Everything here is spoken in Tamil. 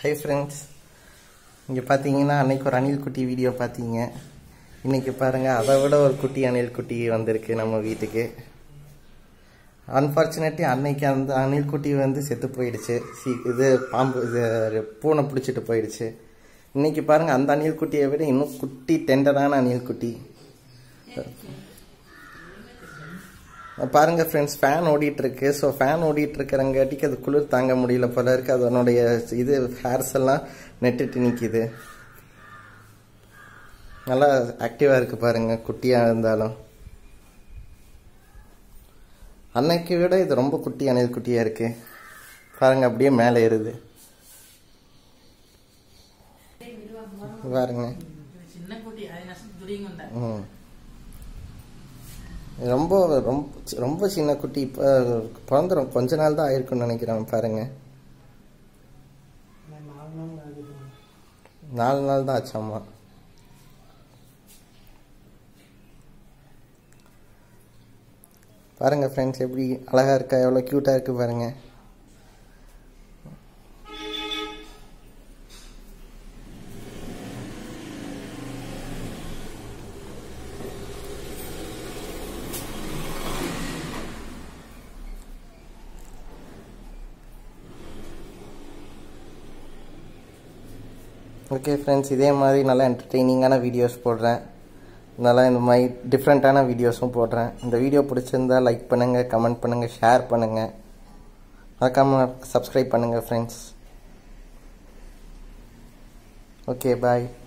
ஹை ஃப்ரெண்ட்ஸ் இங்கே பார்த்தீங்கன்னா அன்னைக்கு ஒரு அணில் குட்டி வீடியோ பார்த்தீங்க இன்னைக்கு பாருங்கள் அதை விட ஒரு குட்டி அணில் குட்டி வந்திருக்கு நம்ம வீட்டுக்கு அன்ஃபார்ச்சுனேட்லி அன்னைக்கு அந்த அணில் குட்டி வந்து செத்து போயிடுச்சு சி இது பாம்பு இது பூனை பிடிச்சிட்டு போயிடுச்சு இன்னைக்கு பாருங்கள் அந்த அணில் குட்டியை விட இன்னும் குட்டி டெண்டரான அணில் குட்டி பாருங்க ஃப்ரெண்ட்ஸ் ஃபேன் ஓடிட்டு இருக்கு ஸோ ஃபேன் ஓடிட்டு இருக்கிறங்காட்டிக்கு அது குளிர் தாங்க முடியல போல இருக்கு அதனுடைய இது ஹேர்ஸ் எல்லாம் நெட்டுட்டு நிற்கிது நல்லா ஆக்டிவாக இருக்கு பாருங்க குட்டியாக இருந்தாலும் அன்னைக்கு விட இது ரொம்ப குட்டி அணில் குட்டியாக இருக்கு பாருங்க அப்படியே மேலே ஏறுது பாருங்க చిన్న కుటి అది నష్టం దురింగ్ ఉంటా ம் ரொம்ப ரொம்ப ரொம்ப சின்ன குட்டி இப்போ பிறந்துடும் கொஞ்ச நாள் தான் ஆயிருக்கும்னு நினைக்கிறேன் பாருங்க நாலு நாள் தான் ஆச்சாம்மா பாருங்க ஃப்ரெண்ட்ஸ் எப்படி அழகா இருக்கா எவ்வளோ க்யூட்டாக இருக்கு பாருங்க ஓகே ஃப்ரெண்ட்ஸ் இதே மாதிரி நல்லா என்டர்டெய்னிங்கான வீடியோஸ் போடுறேன் நல்லா இந்த மாதிரி டிஃப்ரெண்ட்டான வீடியோஸும் போடுறேன் இந்த வீடியோ பிடிச்சிருந்தா லைக் பண்ணுங்கள் கமெண்ட் பண்ணுங்கள் ஷேர் பண்ணுங்கள் மறக்காமல் சப்ஸ்கிரைப் பண்ணுங்கள் ஃப்ரெண்ட்ஸ் ஓகே பாய்